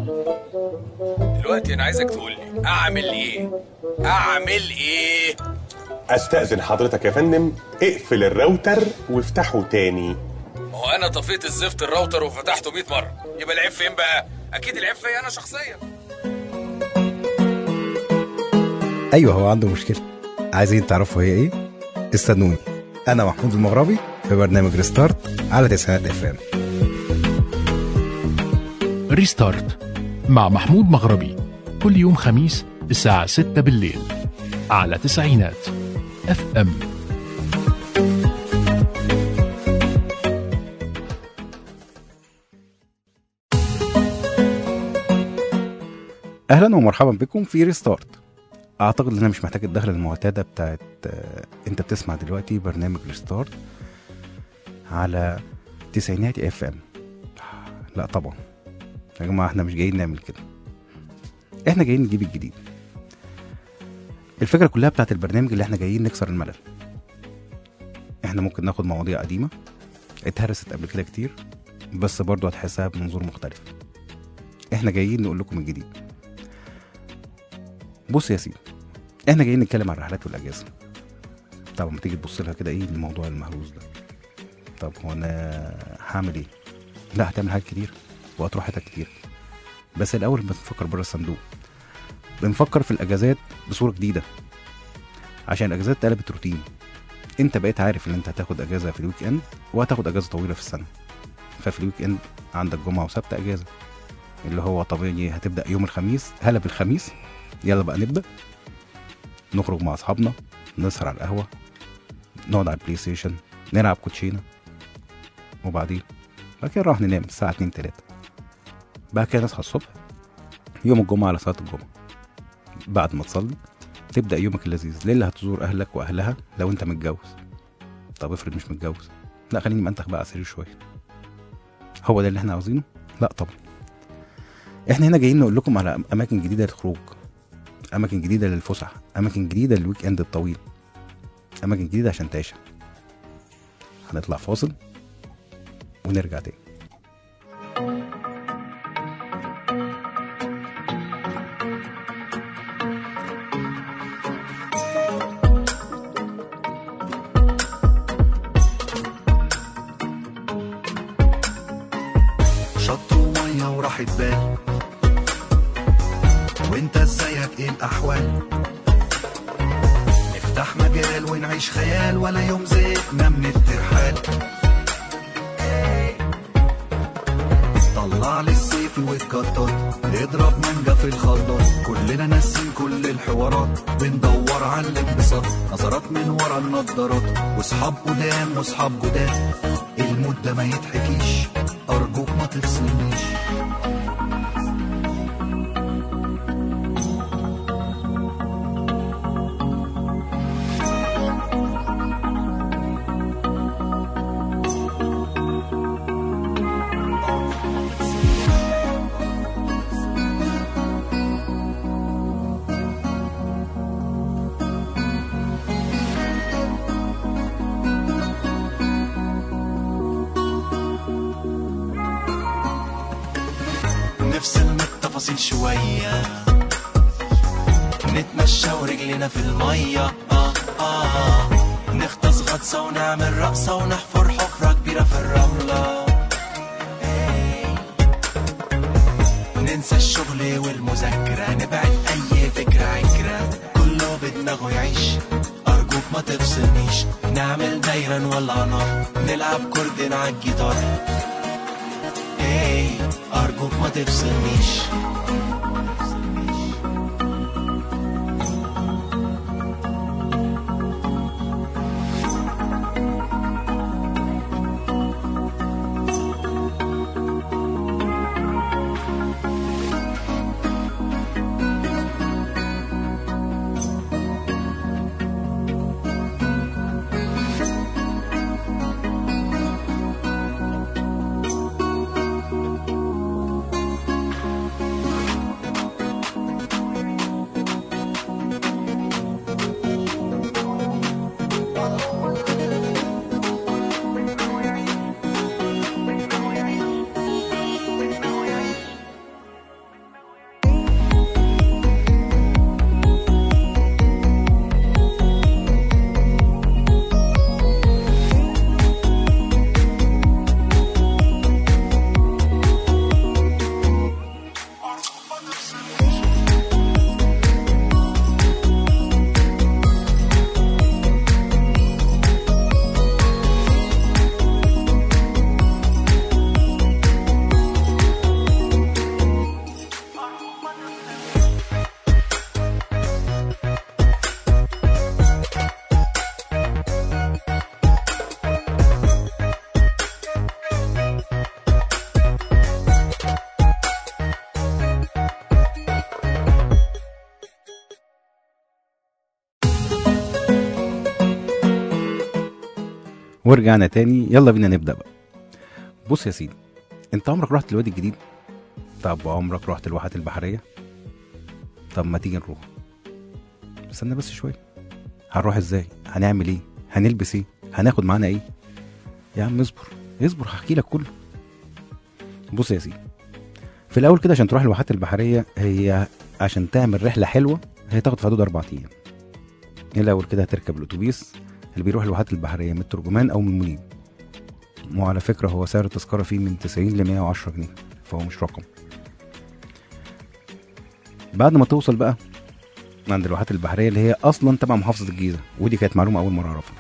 دلوقتي انا عايزك تقول لي اعمل ايه اعمل ايه استأذن حضرتك يا فندم اقفل الراوتر وافتحه تاني هو انا طفيت الزفت الراوتر وفتحته 100 مره يبقى العيب فين بقى اكيد العيب فيا انا شخصيا ايوه هو عنده مشكله عايزين تعرفوا هي ايه استنوني انا محمود المغربي في برنامج ريستارت على تسعينات اف ام ريستارت مع محمود مغربي كل يوم خميس الساعة 6 بالليل على تسعينات اف ام اهلا ومرحبا بكم في ريستارت اعتقد ان انا مش محتاج الدخله المعتاده بتاعت آه، انت بتسمع دلوقتي برنامج ريستارت على تسعينات اف ام لا طبعا يا جماعه احنا مش جايين نعمل كده احنا جايين نجيب الجديد الفكره كلها بتاعت البرنامج اللي احنا جايين نكسر الملل احنا ممكن ناخد مواضيع قديمه اتهرست قبل كده كتير بس برضه هتحسها بمنظور مختلف احنا جايين نقول لكم الجديد بص يا سيدي احنا جايين نتكلم عن الرحلات والاجازه طب ما تيجي تبص لها كده ايه الموضوع المهروس ده طب هو انا هعمل ايه لا هتعمل حاجات كتير وهتروح حتت كتير بس الاول بنفكر بره الصندوق بنفكر في الاجازات بصوره جديده عشان الاجازات اتقلبت روتين انت بقيت عارف ان انت هتاخد اجازه في الويك اند وهتاخد اجازه طويله في السنه ففي الويك اند عندك جمعه وسبت اجازه اللي هو طبيعي هتبدا يوم الخميس هلا بالخميس يلا بقى نبدا نخرج مع اصحابنا نسهر على القهوه نقعد على البلاي ستيشن نلعب كوتشينه وبعدين بعد كده نروح ننام الساعه 2 3 بعد كده نصحى الصبح يوم الجمعه على صلاه الجمعه بعد ما تصلي تبدا يومك اللذيذ ليلة هتزور اهلك واهلها لو انت متجوز طب افرض مش متجوز لا خليني منتخ بقى على السرير شويه هو ده اللي احنا عاوزينه لا طبعا احنا هنا جايين نقول لكم على اماكن جديده للخروج اماكن جديده للفسح اماكن جديده للويك اند الطويل اماكن جديده عشان تعيشها هنطلع فاصل ونرجع تاني شط ومية وراحة بال وانت ازيك ايه الاحوال نفتح مجال ونعيش خيال ولا يوم زهقنا من الترحال طلع لي السيف واتكتر اضرب مانجا في الخلاط كلنا ناسين كل الحوارات بندور على الانبساط نظرات من ورا النضارات واصحاب قدام واصحاب جداد المود ده ما يتحكيش ارجوك ما تفصلنيش نفصل من التفاصيل شوية نتمشى ورجلنا في المية آه آه نغطس غطسة ونعمل رقصة ونحفر حفرة كبيرة في الرملة إيه. ننسى الشغل والمذاكرة نبعد أي فكرة عكرة كله بدماغه يعيش أرجوك ما تفصلنيش نعمل دايرة نولع نار نلعب كوردين على الجيتار ايه ارجوك ما تفصلنيش ورجعنا تاني يلا بينا نبدا بقى بص يا سيدي انت عمرك رحت الوادي الجديد طب عمرك رحت الواحات البحريه طب ما تيجي نروح استنى بس شويه هنروح ازاي هنعمل ايه هنلبس ايه هناخد معانا ايه يا عم اصبر اصبر هحكي لك كله بص يا سيدي في الاول كده عشان تروح الواحات البحريه هي عشان تعمل رحله حلوه هي تاخد في حدود اربع ايام الاول كده هتركب الاتوبيس اللي بيروح الواحات البحريه من الترجمان او من المنيب وعلى فكره هو سعر التذكره فيه من 90 ل 110 جنيه فهو مش رقم بعد ما توصل بقى عند الواحات البحريه اللي هي اصلا تبع محافظه الجيزه ودي كانت معلومه اول مره اعرفها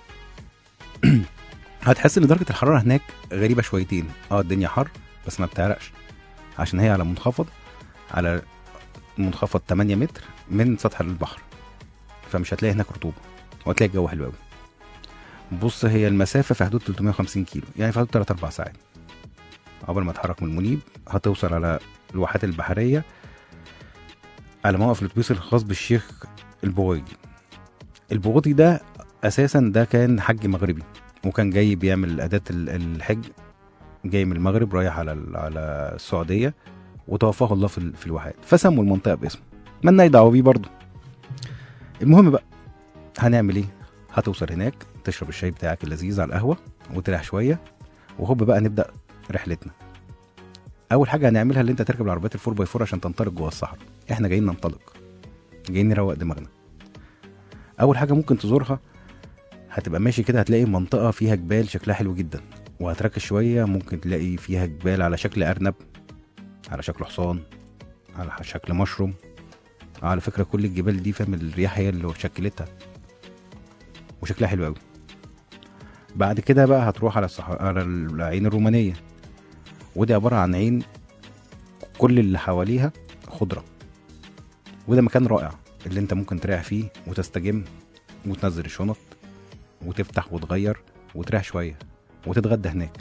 هتحس ان درجه الحراره هناك غريبه شويتين اه الدنيا حر بس ما بتعرقش عشان هي على منخفض على منخفض 8 متر من سطح البحر فمش هتلاقي هناك رطوبه وهتلاقي الجو حلو قوي بص هي المسافه في حدود 350 كيلو يعني في حدود 3 4 ساعات قبل ما تتحرك من المنيب هتوصل على الواحات البحريه على موقف الاتوبيس الخاص بالشيخ البويجي البوغوطي ده اساسا ده كان حج مغربي وكان جاي بيعمل اداه ال- الحج جاي من المغرب رايح على ال- على السعوديه وتوفاه الله في ال- في الواحات فسموا المنطقه باسمه مالنا دعوه بيه برضه المهم بقى هنعمل ايه هتوصل هناك تشرب الشاي بتاعك اللذيذ على القهوه وتريح شويه وهوب بقى نبدا رحلتنا اول حاجه هنعملها اللي انت تركب العربيات الفور باي فور عشان تنطلق جوه الصحراء احنا جايين ننطلق جايين نروق دماغنا اول حاجه ممكن تزورها هتبقى ماشي كده هتلاقي منطقه فيها جبال شكلها حلو جدا وهتركز شويه ممكن تلاقي فيها جبال على شكل ارنب على شكل حصان على شكل مشروم على فكره كل الجبال دي فاهم الرياح هي اللي شكلتها وشكلها حلو قوي بعد كده بقى هتروح على الصح... على العين الرومانيه ودي عباره عن عين كل اللي حواليها خضره وده مكان رائع اللي انت ممكن تريح فيه وتستجم وتنزل الشنط وتفتح وتغير وتريح شويه وتتغدى هناك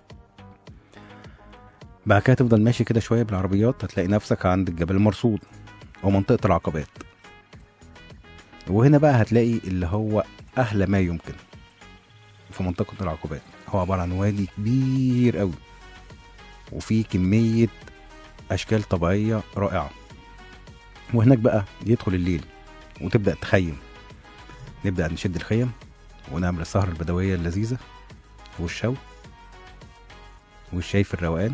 بعد كده تفضل ماشي كده شويه بالعربيات هتلاقي نفسك عند الجبل المرصود ومنطقه العقبات وهنا بقى هتلاقي اللي هو احلى ما يمكن في منطقه العقبات هو عباره عن وادي كبير قوي وفيه كميه اشكال طبيعيه رائعه وهناك بقى يدخل الليل وتبدا تخيم نبدا نشد الخيم ونعمل السهره البدويه اللذيذه والشوي والشاي في الروقان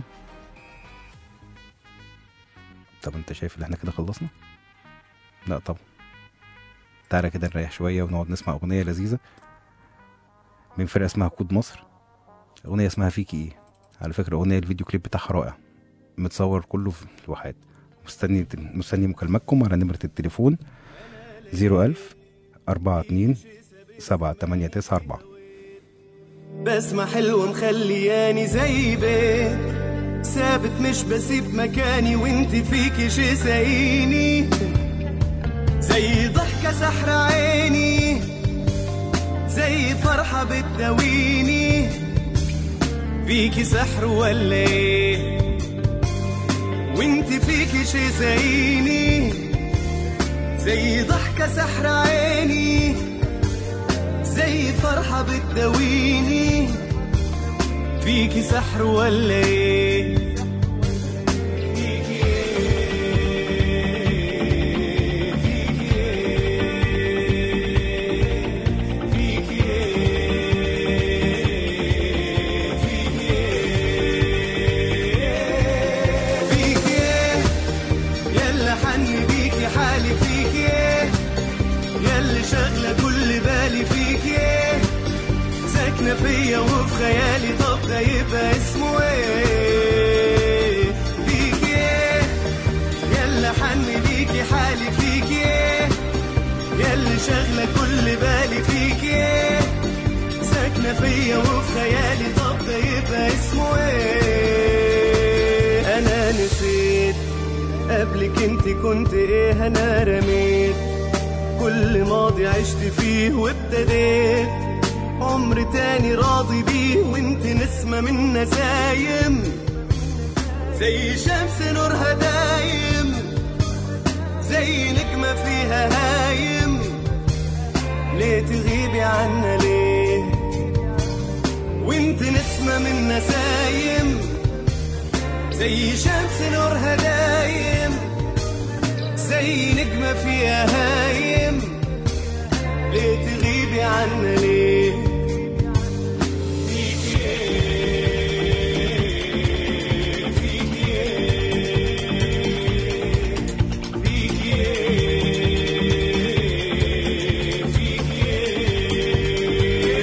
طب انت شايف ان احنا كده خلصنا لا طبعا تعالى كده نريح شويه ونقعد نسمع اغنيه لذيذه من فرقه اسمها كود مصر اغنيه اسمها فيكي ايه على فكره اغنيه الفيديو كليب بتاعها رائع متصور كله في الواحات مستني مستني مكالمتكم على نمره التليفون 01000 42 7894 بسمة حلوة مخلياني زي بيت ثابت مش بسيب مكاني وانت فيكي شي سايقيني زي ضحكة سحر عيني زي فرحة بتداويني فيكي سحر ولا ايه وانت فيكي شي زيني زي ضحكة سحر عيني زي فرحة بتداويني فيكي سحر ولا ايه فيكي ايه فيكي ايه فيكي ايه فيكي ايه فيكي ايه يلا حني بيكي حالي فيكي ايه ياللي شغلة كل بالي فيكي ايه ساكنة فيا وفي خيالي طب ده يبقى اسمه ايه فيكي ايه يلا حني بيكي حالي فيكي ايه ياللي شغلة كل بالي فيكي ايه ساكنة فيا وفي خيالي طب ده يبقى اسمه ايه انا نسيت قبلك انت كنت ايه انا رميت كل ماضي عشت فيه وابتديت عمر تاني راضي بيه وانت نسمة من نسايم زي شمس نورها دايم زي نجمة فيها هايم ليه تغيبي عنا ليه النسايم زي شمس نورها دايم زي نجمة فيها هايم ليه تغيبي عنا ليه فيك ايه فيك ايه فيك ايه فيك ايه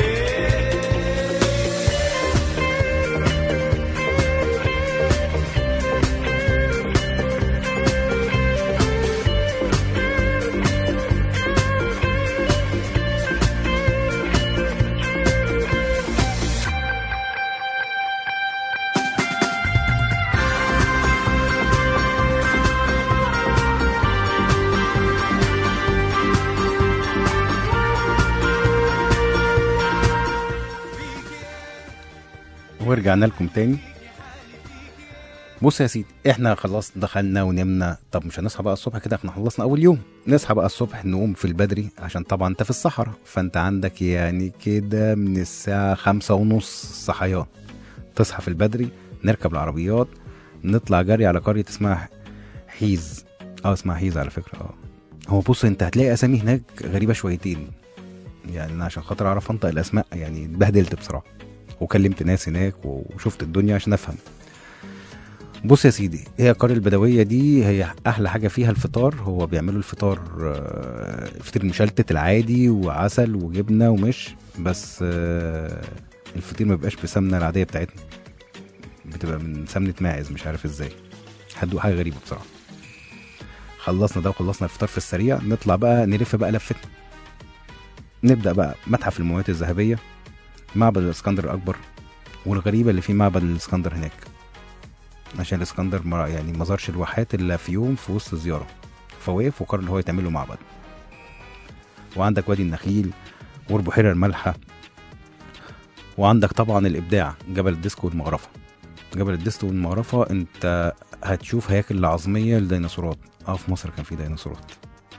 ورجعنا لكم تاني بص يا سيدي احنا خلاص دخلنا ونمنا طب مش هنصحى بقى الصبح كده احنا خلصنا اول يوم نصحى بقى الصبح نقوم في البدري عشان طبعا انت في الصحراء فانت عندك يعني كده من الساعة خمسة ونص صحيان تصحى في البدري نركب العربيات نطلع جري على قرية اسمها حيز اه اسمها حيز على فكرة اه هو بص انت هتلاقي اسامي هناك غريبة شويتين يعني انا عشان خاطر اعرف انطق الاسماء يعني اتبهدلت بصراحة وكلمت ناس هناك وشفت الدنيا عشان افهم بص يا سيدي هي القرية البدوية دي هي أحلى حاجة فيها الفطار هو بيعملوا الفطار آه، الفطير المشلتت العادي وعسل وجبنة ومش بس آه، الفطير ما بيبقاش بسمنة العادية بتاعتنا بتبقى من سمنة ماعز مش عارف ازاي هتدوق حاجة غريبة بصراحة خلصنا ده وخلصنا الفطار في السريع نطلع بقى نلف بقى لفتنا نبدأ بقى متحف المومياوات الذهبية معبد الاسكندر الأكبر والغريبة اللي في معبد الاسكندر هناك عشان الاسكندر ما يعني ما زارش الواحات الا في يوم في وسط الزياره فوقف وقرر ان هو يتعمل له معبد وعندك وادي النخيل والبحيره المالحه وعندك طبعا الابداع جبل الديسكو والمغرفه جبل الديسكو والمغرفه انت هتشوف هياكل عظميه للديناصورات اه في مصر كان في ديناصورات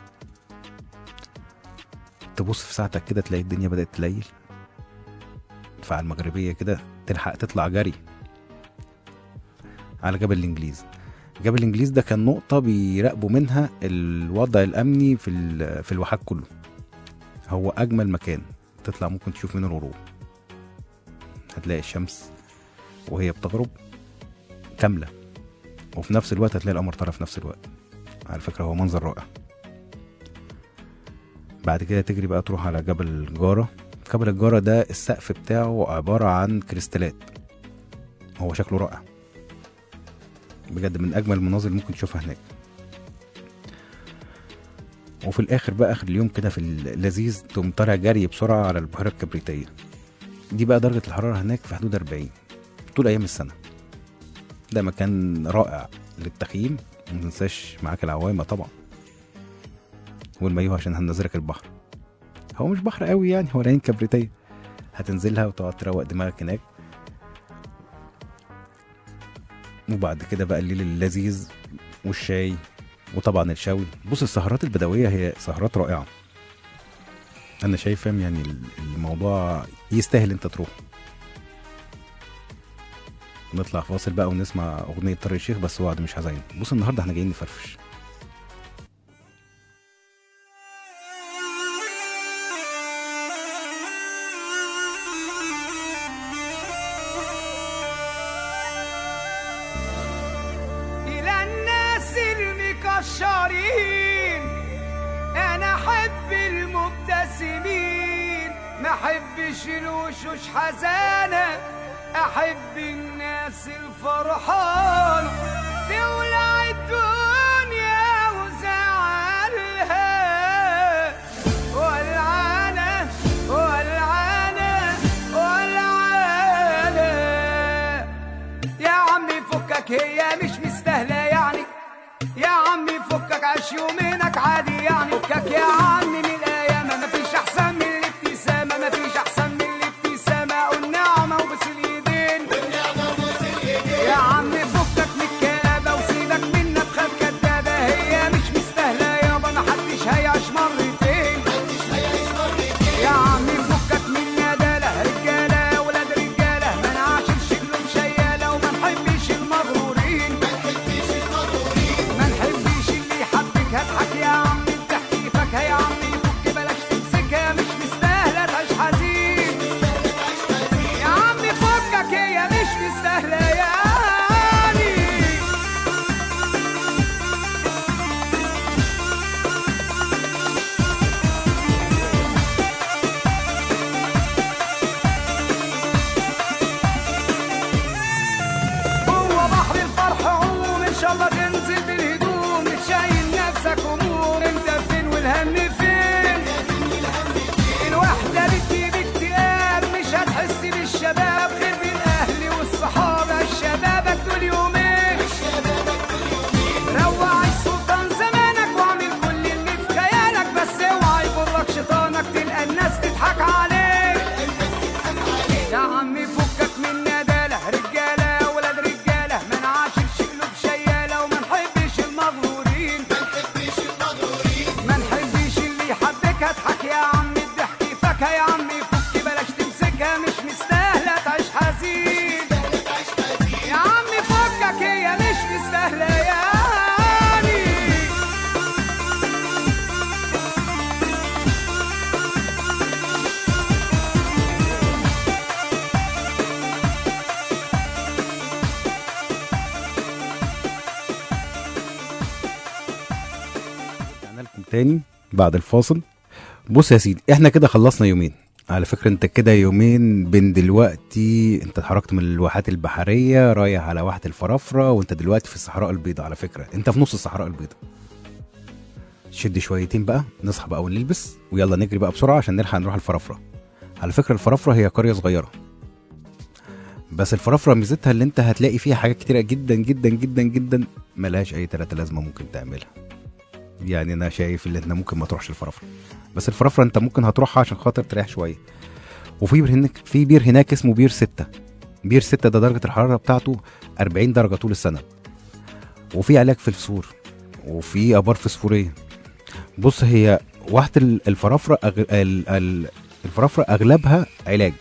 تبص في ساعتك كده تلاقي الدنيا بدات تليل فعلى المغربيه كده تلحق تطلع جري على جبل الانجليز جبل الانجليز ده كان نقطه بيراقبوا منها الوضع الامني في ال- في الواحات كله هو اجمل مكان تطلع ممكن تشوف منه الغروب هتلاقي الشمس وهي بتغرب كامله وفي نفس الوقت هتلاقي القمر طالع في نفس الوقت على فكره هو منظر رائع بعد كده تجري بقى تروح على جبل الجاره جبل الجاره ده السقف بتاعه عباره عن كريستالات هو شكله رائع بجد من اجمل المناظر اللي ممكن تشوفها هناك وفي الاخر بقى اخر اليوم كده في اللذيذ تقوم طالع جري بسرعه على البحيره الكبريتيه دي بقى درجه الحراره هناك في حدود 40 طول ايام السنه ده مكان رائع للتخييم وما تنساش معاك العوامه طبعا والمايوه عشان هننزلك البحر هو مش بحر قوي يعني هو العين كبريتيه هتنزلها وتقعد تروق دماغك هناك وبعد كده بقى الليل اللذيذ والشاي وطبعا الشوي بص السهرات البدويه هي سهرات رائعه انا شايف فاهم يعني الموضوع يستاهل انت تروح نطلع فاصل بقى ونسمع اغنيه طارق الشيخ بس وعد مش حزين بص النهارده احنا جايين نفرفش إلى الناس المكشرين أنا أحب المبتسمين ما أحبش الوشوش حزانة أحب الناس الفرحانة تولع الدنيا وزعلها والعانة والعانة والعانة يا عمي فكك هي مش مستاهلة يعني يا عمي فكك عيش يومينك عادي يعني فكك يا عمي من الأيام ما فيش أحسن من الابتسامة ما فيش أحسن من الابتسامة والنعمة وبس الإيدين يا عمي فكك من الكآبة وسيبك من نفخة كدابة هي مش مستاهلة يابا ما حدش هيعيش مرتين يا عمي فكك من ندالة رجالة يا ولاد رجالة ما نعاشرش قلوب رجعنا لكم تاني بعد الفاصل بص يا سيدي احنا كده خلصنا يومين على فكرة انت كده يومين بين دلوقتي انت اتحركت من الواحات البحرية رايح على واحة الفرافرة وانت دلوقتي في الصحراء البيضاء على فكرة انت في نص الصحراء البيضاء شد شويتين بقى نصحى بقى ونلبس ويلا نجري بقى بسرعة عشان نلحق نروح الفرافرة على فكرة الفرافرة هي قرية صغيرة بس الفرافرة ميزتها اللي انت هتلاقي فيها حاجات كتيرة جدا جدا جدا جدا ملهاش اي تلاتة لازمة ممكن تعملها يعني انا شايف ان انت ممكن ما تروحش الفرافرة بس الفرافرة انت ممكن هتروحها عشان خاطر تريح شوية وفي بير هناك في بير هناك اسمه بير ستة بير ستة ده درجة الحرارة بتاعته 40 درجة طول السنة وفي علاج في الفسور وفي ابار فسفورية بص هي واحدة ال- الفرافرة أغ... ال... ال... الفرافرة اغلبها علاج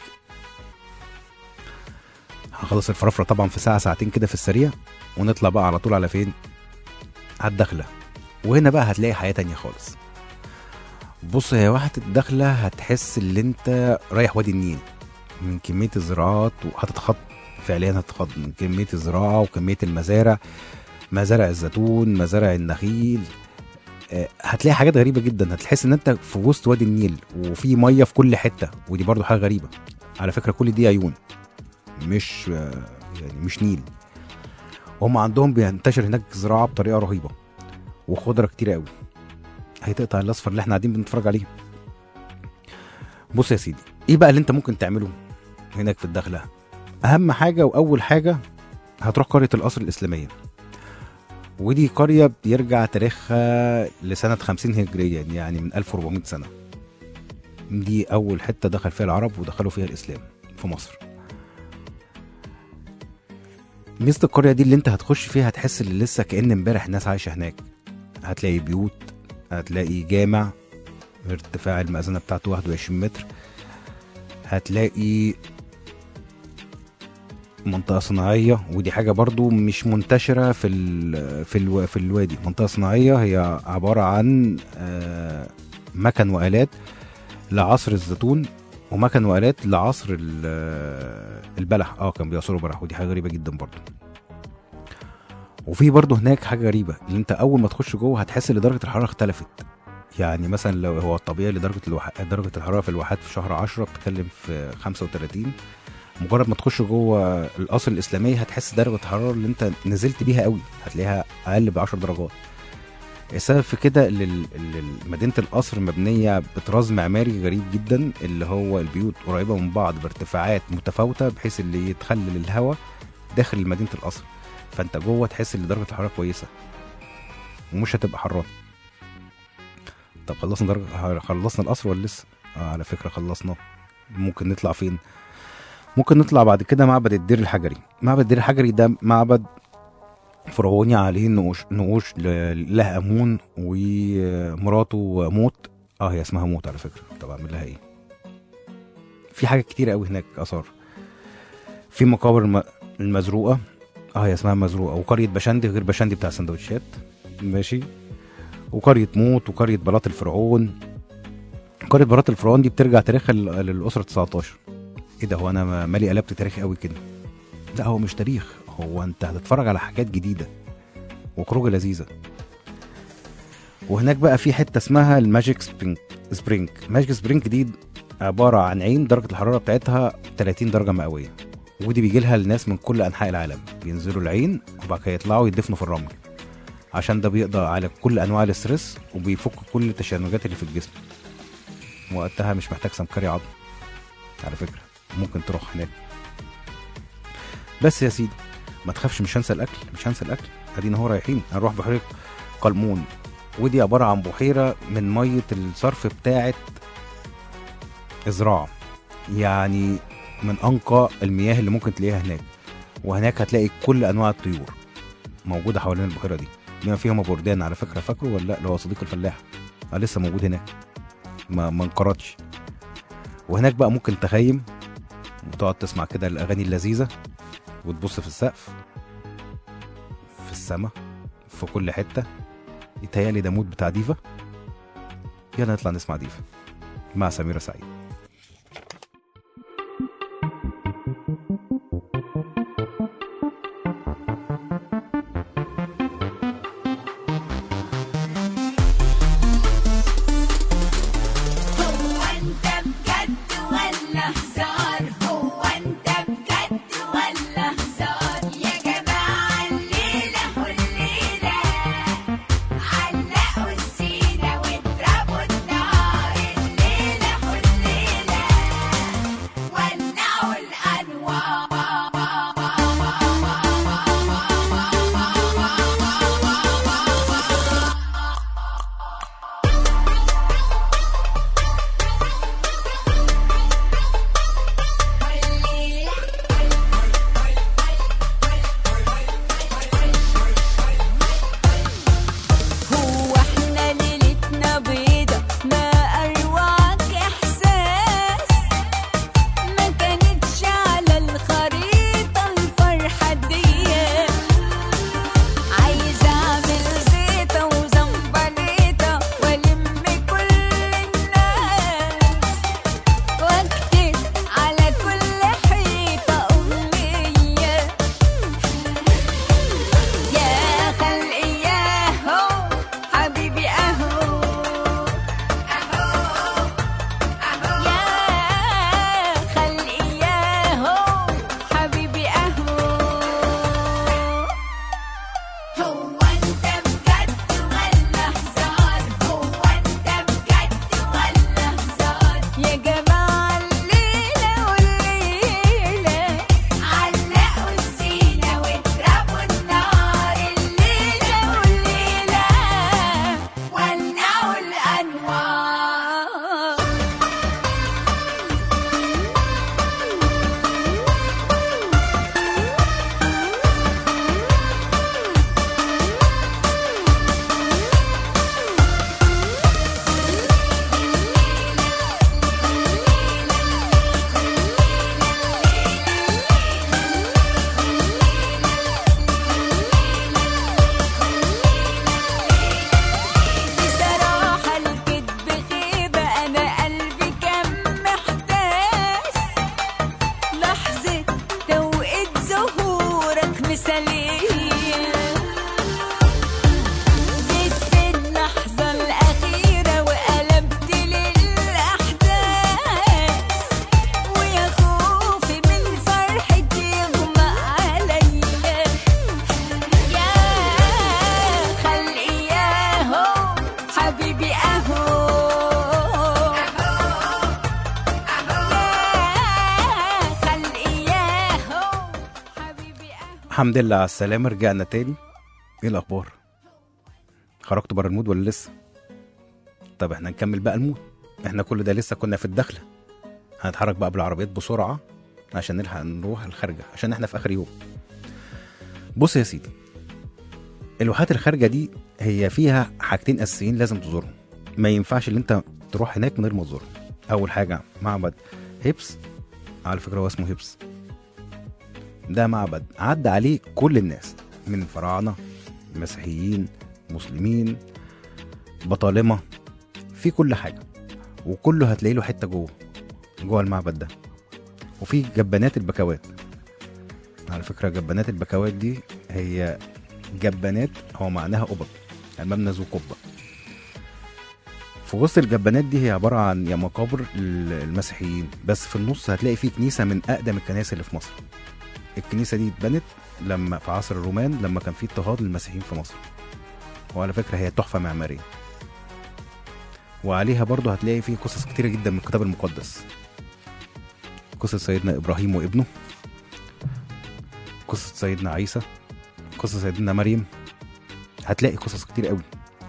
هخلص الفرافرة طبعا في ساعة ساعتين كده في السريع ونطلع بقى على طول على فين على الدخلة وهنا بقى هتلاقي حياة تانية خالص بص هي واحدة الدخلة هتحس ان انت رايح وادي النيل من كمية الزراعات وهتتخض فعليا هتتخض من كمية الزراعة وكمية المزارع مزارع الزيتون مزارع النخيل آه، هتلاقي حاجات غريبة جدا هتحس ان انت في وسط وادي النيل وفي مية في كل حتة ودي برضو حاجة غريبة على فكرة كل دي عيون مش آه، يعني مش نيل هم عندهم بينتشر هناك زراعة بطريقة رهيبة وخضرة كتير قوي هتقطع الاصفر اللي احنا قاعدين بنتفرج عليه بص يا سيدي ايه بقى اللي انت ممكن تعمله هناك في الدخله اهم حاجه واول حاجه هتروح قريه القصر الاسلاميه ودي قريه بيرجع تاريخها لسنه 50 هجريا يعني من 1400 سنه دي اول حته دخل فيها العرب ودخلوا فيها الاسلام في مصر ميزه القريه دي اللي انت هتخش فيها هتحس ان لسه كان امبارح الناس عايشه هناك هتلاقي بيوت هتلاقي جامع ارتفاع المأذنة بتاعته 21 متر هتلاقي منطقة صناعية ودي حاجة برضو مش منتشرة في ال في الو في الوادي منطقة صناعية هي عبارة عن آه، مكن وآلات لعصر الزيتون ومكن وآلات لعصر ال- آه، البلح اه كان بيعصروا بلح ودي حاجة غريبة جدا برضو وفي برضه هناك حاجه غريبه ان انت اول ما تخش جوه هتحس ان درجه الحراره اختلفت يعني مثلا لو هو الطبيعي لدرجه الوح... درجه الحراره في الواحات في شهر 10 بتتكلم في 35 مجرد ما تخش جوه القصر الاسلاميه هتحس درجه الحراره اللي انت نزلت بيها قوي هتلاقيها اقل ب 10 درجات السبب في كده ان ال- ال- مدينه القصر مبنيه بطراز معماري غريب جدا اللي هو البيوت قريبه من بعض بارتفاعات متفاوته بحيث اللي يتخلل الهواء داخل مدينه القصر فانت جوه تحس ان درجه الحراره كويسه ومش هتبقى حران طب خلصنا درجه خلصنا القصر ولا لسه آه على فكره خلصنا ممكن نطلع فين ممكن نطلع بعد كده معبد الدير الحجري معبد الدير الحجري ده معبد فرعوني عليه نقوش نقوش ل- لها امون ومراته موت اه هي اسمها موت على فكره طب اعمل لها ايه في حاجات كتير قوي هناك اثار في مقابر الم- المزروقه اه هي اسمها مزروقه وقريه بشندي غير بشندي بتاع السندوتشات ماشي وقريه موت وقريه بلاط الفرعون قريه بلاط الفرعون دي بترجع تاريخها لل- للاسره 19 ايه ده هو انا مالي قلبت تاريخ قوي كده لا هو مش تاريخ هو انت هتتفرج على حاجات جديده وخروجه لذيذه وهناك بقى في حته اسمها الماجيك سبرينج سبرينج ماجيك سبرينج دي عباره عن عين درجه الحراره بتاعتها 30 درجه مئويه ودي بيجي لها الناس من كل انحاء العالم بينزلوا العين وبعد كده يطلعوا يدفنوا في الرمل عشان ده بيقضي على كل انواع الاسترس وبيفك كل التشنجات اللي في الجسم وقتها مش محتاج سمكري عظم على فكره ممكن تروح هناك بس يا سيدي ما تخافش مش هنسى الاكل مش هنسى الاكل ادينا اهو رايحين هنروح بحيره قلمون ودي عباره عن بحيره من ميه الصرف بتاعه ازراع يعني من انقى المياه اللي ممكن تلاقيها هناك وهناك هتلاقي كل انواع الطيور موجوده حوالين البحيره دي بما فيهم بردان على فكره فاكره ولا لا اللي هو صديق الفلاح آه لسه موجود هناك ما ما انقرضش وهناك بقى ممكن تخيم وتقعد تسمع كده الاغاني اللذيذه وتبص في السقف في السماء في كل حته يتهيألي ده مود بتاع ديفا يلا نطلع نسمع ديفا مع سميرة سعيد الحمد لله على السلامة رجعنا تاني ايه الأخبار؟ خرجتوا بره المود ولا لسه؟ طب احنا نكمل بقى المود احنا كل ده لسه كنا في الدخلة هنتحرك بقى بالعربيات بسرعة عشان نلحق نروح الخارجة عشان احنا في آخر يوم بص يا سيدي الواحات الخارجة دي هي فيها حاجتين أساسيين لازم تزورهم ما ينفعش اللي انت تروح هناك من غير ما تزورهم أول حاجة معبد هيبس على فكرة هو اسمه هيبس ده معبد عدى عليه كل الناس من فراعنة مسيحيين مسلمين بطالمة في كل حاجة وكله هتلاقي له حتة جوه جوه المعبد ده وفي جبانات البكوات على فكرة جبانات البكوات دي هي جبانات هو معناها قبب يعني مبنى ذو قبة في وسط الجبانات دي هي عبارة عن يا مقابر المسيحيين بس في النص هتلاقي فيه كنيسة من أقدم الكنائس اللي في مصر الكنيسة دي اتبنت لما في عصر الرومان لما كان في اضطهاد للمسيحيين في مصر وعلى فكرة هي تحفة معمارية وعليها برضه هتلاقي فيه قصص كتيرة جدا من الكتاب المقدس قصة سيدنا إبراهيم وابنه قصة سيدنا عيسى قصة سيدنا مريم هتلاقي قصص كتير قوي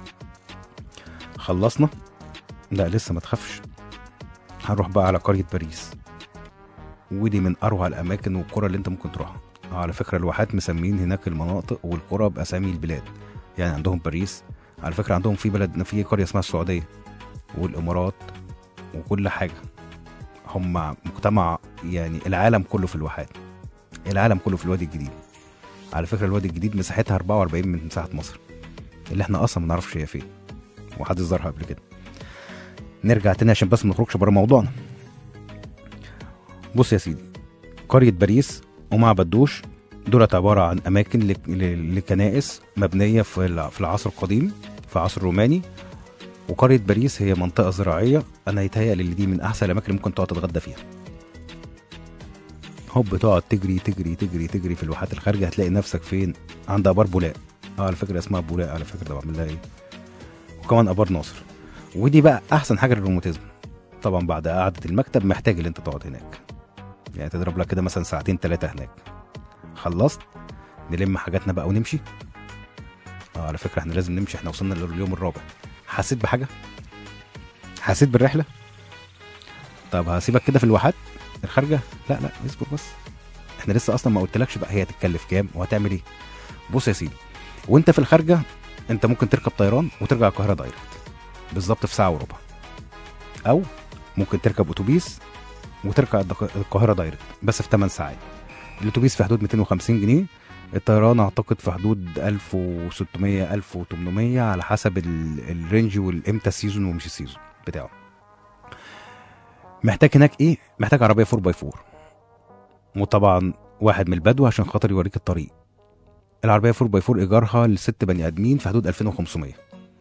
خلصنا لا لسه ما تخافش هنروح بقى على قرية باريس ودي من أروع الأماكن والقرى اللي أنت ممكن تروحها على فكرة الواحات مسمين هناك المناطق والقرى بأسامي البلاد يعني عندهم باريس على فكرة عندهم في بلد في قرية اسمها السعودية والإمارات وكل حاجة هم مجتمع يعني العالم كله في الواحات العالم كله في الوادي الجديد على فكرة الوادي الجديد مساحتها 44 من مساحة مصر اللي احنا أصلا ما نعرفش هي فين وحد زارها قبل كده نرجع تاني عشان بس ما نخرجش بره موضوعنا بص يا سيدي قرية باريس ومعبد دوش دولت عبارة عن أماكن لك- ل- لكنائس مبنية في الع- في العصر القديم في العصر الروماني وقرية باريس هي منطقة زراعية أنا يتهيألي اللي دي من أحسن الأماكن اللي ممكن تقعد تتغدى فيها هوب تقعد تجري تجري تجري تجري في الواحات الخارجة هتلاقي نفسك فين عند آبار بولاق اه على فكرة اسمها بولاق على فكرة ده بعمل لها ايه وكمان آبار ناصر ودي بقى أحسن حاجة للروماتيزم طبعا بعد قعدة المكتب محتاج اللي انت تقعد هناك يعني تضرب لك كده مثلا ساعتين ثلاثة هناك خلصت نلم حاجاتنا بقى ونمشي اه على فكرة احنا لازم نمشي احنا وصلنا لليوم الرابع حسيت بحاجة حسيت بالرحلة طب هسيبك كده في الواحات الخارجة لا لا اصبر بس احنا لسه اصلا ما قلتلكش بقى هي هتتكلف كام وهتعمل ايه بص يا سيدي وانت في الخارجة انت ممكن تركب طيران وترجع القاهرة دايركت بالظبط في ساعة وربع او ممكن تركب اتوبيس وترجع الدق- القاهرة دايركت بس في 8 ساعات الاتوبيس في حدود 250 جنيه الطيران اعتقد في حدود 1600 1800 على حسب ال- الرينج والامتى السيزون ومش السيزون بتاعه محتاج هناك ايه محتاج عربيه 4 باي 4 وطبعا واحد من البدو عشان خاطر يوريك الطريق العربيه 4 باي 4 ايجارها لست بني ادمين في حدود 2500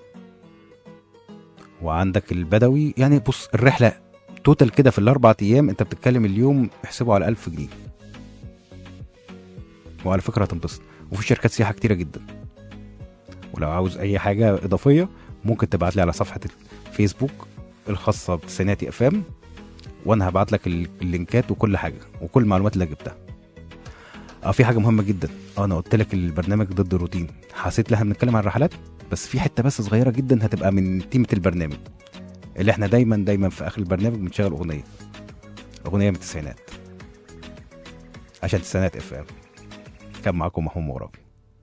وعندك البدوي يعني بص الرحله توتال كده في الاربع ايام انت بتتكلم اليوم احسبه على 1000 جنيه وعلى فكره هتنبسط وفي شركات سياحه كتيره جدا ولو عاوز اي حاجه اضافيه ممكن تبعت لي على صفحه الفيسبوك الخاصه بتسعيناتي اف ام وانا هبعت لك ال- اللينكات وكل حاجه وكل المعلومات اللي جبتها اه في حاجه مهمه جدا اه انا قلت لك البرنامج ضد الروتين حسيت ان احنا بنتكلم عن الرحلات بس في حته بس صغيره جدا هتبقى من تيمه البرنامج اللي احنا دايما دايما في اخر البرنامج بنشغل اغنيه اغنيه من التسعينات عشان تسعينات اف ام كان معاكم محمود مغربي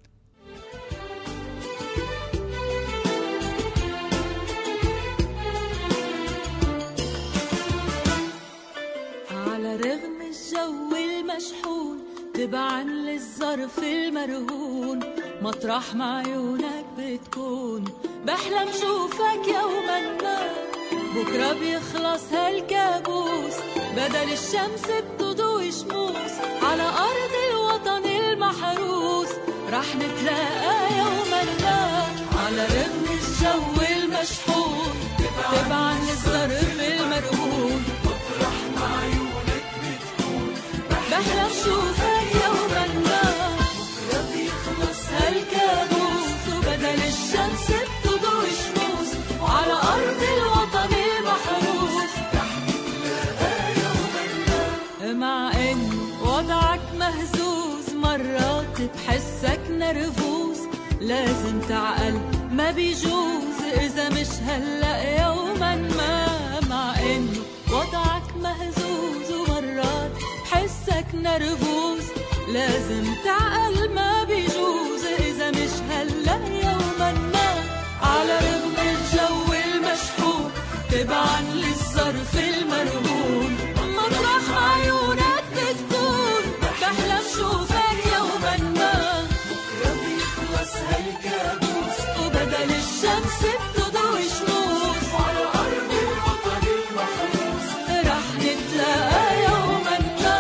على رغم الجو المشحون تبعا للظرف المرهون مطرح ما عيونك بتكون بحلم شوفك يوما ما بكرة بيخلص هالكابوس بدل الشمس بتضوي شموس على أرض الوطن المحروس رح نتلاقى يوما ما على رغم الجو المشحون تبعا للظرف المرهون بحلم شوفك يوما ما بكرة بيخلص هالكابوس وبدل الشمس بتضوي شموس وعلى أرض الوطن المحروس مع إن وضعك مهزوز مرات بحس حسك نرفوز لازم تعقل ما بيجوز إذا مش هلأ يوما ما مع إنه وضعك مهزوز ومرات حسك نرفوز لازم تعقل ما بيجوز إذا مش هلأ يوما ما على رغم الجو المشحون تبعا للظرف المرهون مطرح عيونك بتكون بحلم شوفك يوما ما بكرة بيخلص هالكابوس وبدل الشمس بتضوي شموس وعلى أرض الوطن المحروس رح نتلاقى يوما ما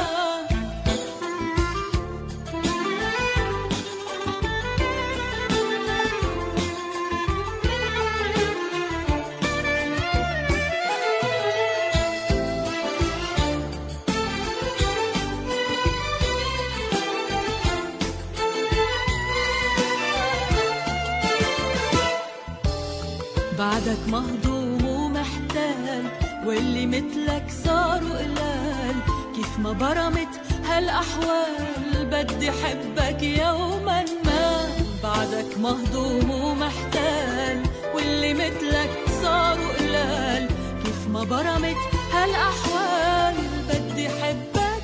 بعدك مهضوم ومحتال واللي مثلك صاروا قلال كيف ما برمت هالأحوال بدي حبك يوما ما بعدك مهضوم ومحتال واللي مثلك صاروا قلال كيف ما برمت هالأحوال بدي حبك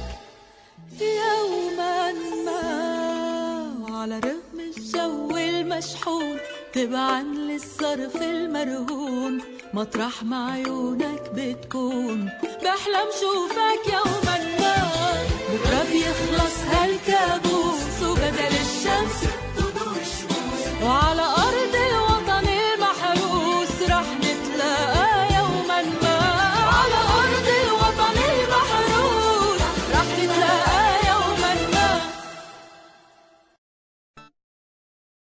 يوما ما وعلى رغم الجو المشحون تبعا للصرف المرهون مطرح ما عيونك بتكون بحلم شوفك